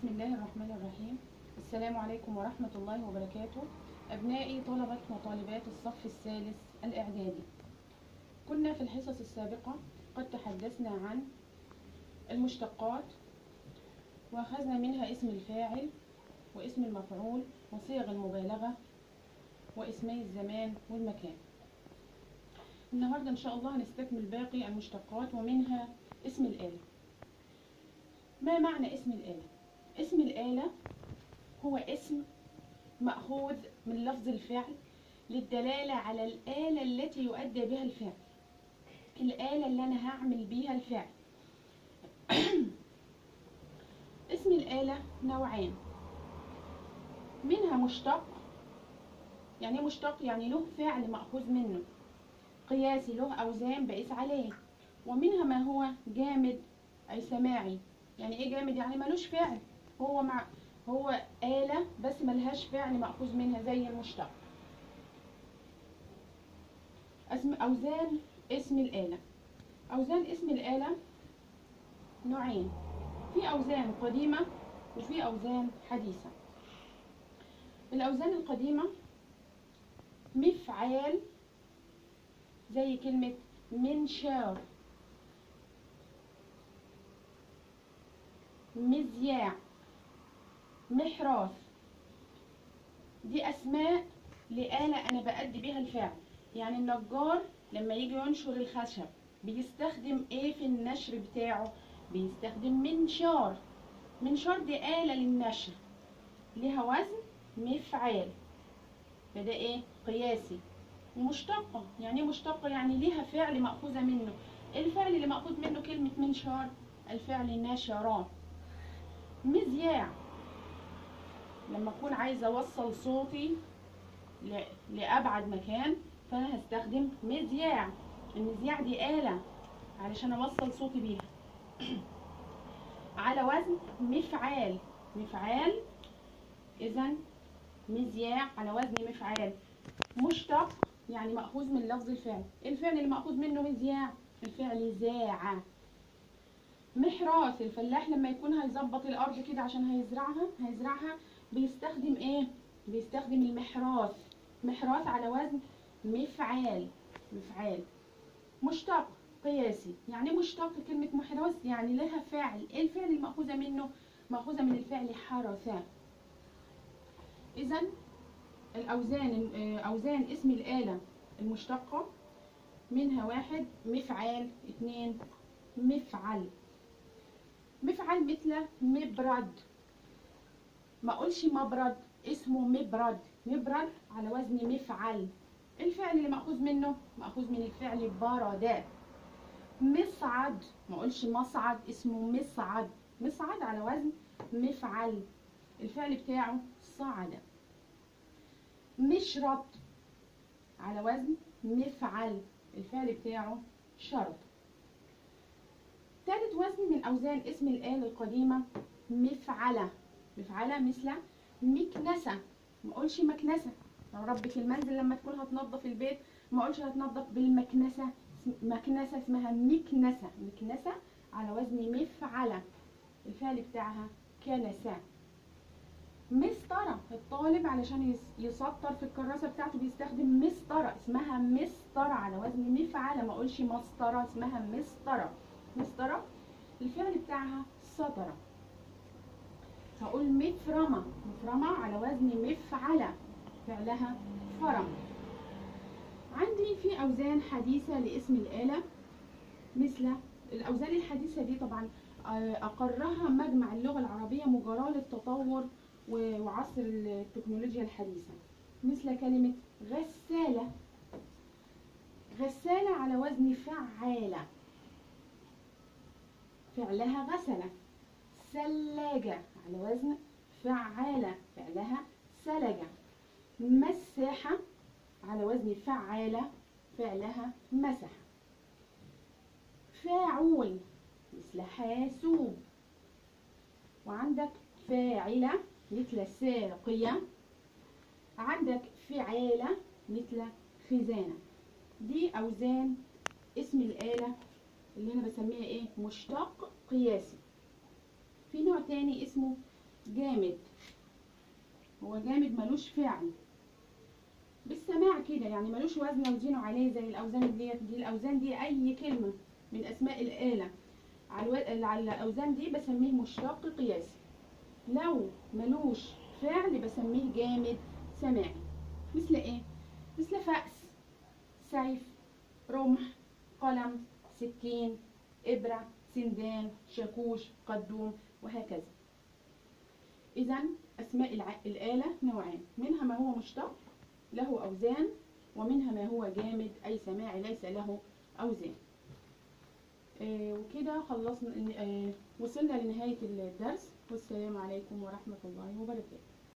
بسم الله الرحمن الرحيم السلام عليكم ورحمة الله وبركاته أبنائي طلبة وطالبات الصف الثالث الإعدادي كنا في الحصص السابقة قد تحدثنا عن المشتقات وأخذنا منها اسم الفاعل واسم المفعول وصيغ المبالغة واسمي الزمان والمكان النهاردة إن شاء الله هنستكمل باقي المشتقات ومنها اسم الآلة ما معنى اسم الآلة؟ اسم الآلة هو اسم مأخوذ من لفظ الفعل للدلالة على الآلة التي يؤدى بها الفعل الآلة اللي أنا هعمل بيها الفعل اسم الآلة نوعين منها مشتق يعني إيه مشتق يعني له فعل مأخوذ منه قياسي له أوزان بقيس عليه ومنها ما هو جامد أي سماعي يعني إيه جامد يعني ملوش فعل هو مع هو آلة بس ملهاش فعل مأخوذ منها زي المشتق اسم أوزان اسم الآلة أوزان اسم الآلة نوعين في أوزان قديمة وفي أوزان حديثة الأوزان القديمة مفعال زي كلمة منشار مذياع محراث دي أسماء لآلة أنا بأدي بيها الفعل يعني النجار لما يجي ينشر الخشب بيستخدم إيه في النشر بتاعه بيستخدم منشار منشار دي آلة للنشر ليها وزن مفعال فده إيه قياسي مشتقة يعني إيه مشتقة يعني ليها فعل مأخوذة منه الفعل اللي مأخوذ منه كلمة منشار الفعل نشران مذياع لما اكون عايزه اوصل صوتي ل- لابعد مكان فانا هستخدم مذياع المذياع دي آلة علشان اوصل صوتي بيها على وزن مفعال مفعال اذا مذياع على وزن مفعال مشتق يعني مأخوذ من لفظ الفعل الفعل اللي مأخوذ منه مذياع الفعل زاع محراث الفلاح لما يكون هيظبط الارض كده عشان هيزرعها هيزرعها بيستخدم ايه بيستخدم المحراث محراث على وزن مفعال مفعال مشتق قياسي يعني مشتق كلمة محراث يعني لها فعل ايه الفعل المأخوذة منه مأخوذة من الفعل حرث اذا الاوزان آه، اوزان اسم الآلة المشتقة منها واحد مفعال اتنين مفعل مفعل مثل مبرد ما اقولش مبرد اسمه مبرد مبرد على وزن مفعل الفعل اللي مأخوذ منه مأخوذ من الفعل برد مصعد ما اقولش مصعد اسمه مصعد مصعد على وزن مفعل الفعل بتاعه صعد مشرط على وزن مفعل الفعل بتاعه شرط ثالث وزن من أوزان اسم الآلة القديمة مفعلة مفعلة مثل مكنسة ما أقولش مكنسة لو ربة المنزل لما تكون هتنظف البيت ما أقولش هتنظف بالمكنسة اسم- مكنسة اسمها مكنسة مكنسة على وزن مفعلة الفعل بتاعها كنسة مسطرة الطالب علشان يس- يسطر في الكراسة بتاعته بيستخدم مسطرة اسمها مسطرة على وزن مفعلة ما أقولش مسطرة اسمها مسطرة مسطرة الفعل بتاعها سطرة هقول مفرمة مفرمة على وزن مفعلة فعلها فرم عندي في أوزان حديثة لاسم الآلة مثل الأوزان الحديثة دي طبعا آه، أقرها مجمع اللغة العربية مجراة للتطور و- وعصر التكنولوجيا الحديثة مثل كلمة غسالة غسالة على وزن فعالة فعلها غسلة سلاجة على وزن فعالة فعلها سلجة مساحة على وزن فعالة فعلها مسح فاعول مثل حاسوب وعندك فاعلة مثل ساقية عندك فعالة مثل خزانة دي أوزان اسم الآلة اللي أنا بسميها إيه مشتق قياسي في نوع تاني اسمه جامد هو جامد ملوش فعل بالسماع كده يعني ملوش وزن وزينه عليه زي الاوزان ديت دي الاوزان دي اي كلمه من اسماء الاله على الو- على الاوزان دي بسميه مشتق قياسي لو ملوش فعل بسميه جامد سماعي مثل ايه مثل فأس سيف رمح قلم سكين إبرة سندان شاكوش قدوم وهكذا إذا أسماء الع- الآلة نوعان منها ما هو مشتق له أوزان ومنها ما هو جامد أي سماعي ليس له أوزان آه وكده خلصنا آه وصلنا لنهاية الدرس والسلام عليكم ورحمة الله وبركاته